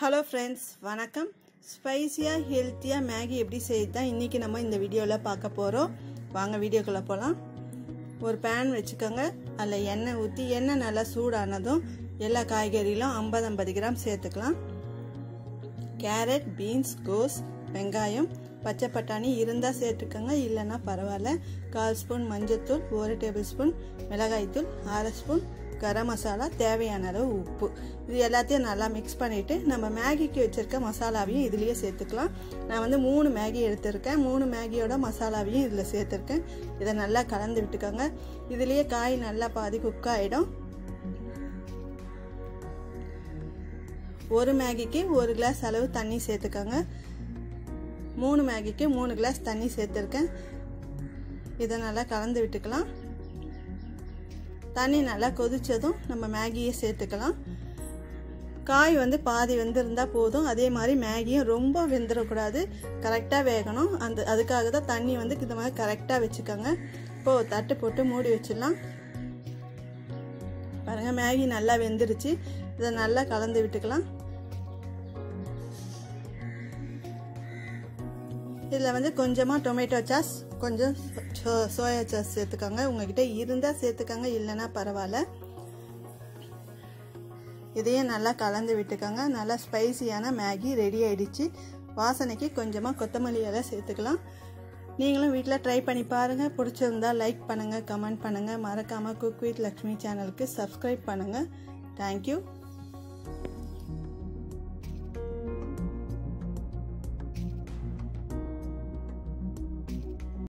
hello friends வணக்கம் ஸ்பைசியாக ஹெல்த்தியாக Maggi எப்படி செய்யுது தான் இன்றைக்கி நம்ம இந்த வீடியோவில் பார்க்க போகிறோம் வாங்க வீடியோக்குள்ளே போகலாம் ஒரு பேன் வச்சுக்கோங்க அதில் எண்ணெய் ஊற்றி எண்ணெய் நல்லா சூடானதும் எல்லா காய்கறிகளும் ஐம்பது ஐம்பது கிராம் சேர்த்துக்கலாம் கேரட் பீன்ஸ் கோஸ் வெங்காயம் பச்சை பட்டாணி இருந்தால் சேர்த்துக்கோங்க இல்லைன்னா பரவாயில்ல கால் ஸ்பூன் மஞ்சள்தூள் ஒரு டேபிள் ஸ்பூன் மிளகாய்த்தூள் அரை ஸ்பூன் கரம் மசாலா தேவையான அளவு உப்பு இது எல்லாத்தையும் நல்லா மிக்ஸ் பண்ணிவிட்டு நம்ம மேகிக்கு வச்சுருக்க மசாலாவையும் இதுலேயே சேர்த்துக்கலாம் நான் வந்து மூணு மேகி எடுத்திருக்கேன் மூணு மேகியோட மசாலாவையும் இதில் சேர்த்துருக்கேன் இதை நல்லா கலந்து விட்டுக்கோங்க இதுலேயே காய் நல்லா பாதி குக் ஆகிடும் ஒரு மேகிக்கு ஒரு கிளாஸ் அளவு தண்ணி சேர்த்துக்கோங்க மூணு மேகிக்கு மூணு கிளாஸ் தண்ணி சேர்த்துருக்கேன் இதை நல்லா கலந்து விட்டுக்கலாம் தண்ணி நல்லா கொதித்ததும் நம்ம மேகியை சேர்த்துக்கலாம் காய் வந்து பாதி வெந்திருந்தால் போதும் அதே மாதிரி மேகியும் ரொம்ப வெந்துடக்கூடாது கரெக்டாக வேகணும் அந்த அதுக்காக தான் தண்ணி வந்து இந்த மாதிரி கரெக்டாக வச்சுக்கோங்க இப்போது தட்டு போட்டு மூடி வச்சிடலாம் பாருங்கள் மேகி நல்லா வெந்துருச்சு இதை நல்லா கலந்து விட்டுக்கலாம் இதில் வந்து கொஞ்சமாக டொமேட்டோ சாஸ் கொஞ்சம் சோயா சாஸ் சேர்த்துக்கோங்க உங்ககிட்ட இருந்தால் சேர்த்துக்கோங்க இல்லைன்னா பரவாயில்ல இதையும் நல்லா கலந்து விட்டுக்கோங்க நல்லா ஸ்பைசியான மேகி ரெடி ஆயிடுச்சு வாசனைக்கு கொஞ்சமாக கொத்தமல்லி இலை சேர்த்துக்கலாம் நீங்களும் வீட்டில் ட்ரை பண்ணி பாருங்கள் பிடிச்சிருந்தா லைக் பண்ணுங்கள் கமெண்ட் பண்ணுங்கள் மறக்காமல் குக் வித் லக்ஷ்மி சேனலுக்கு சப்ஸ்கிரைப் பண்ணுங்கள் தேங்க்யூ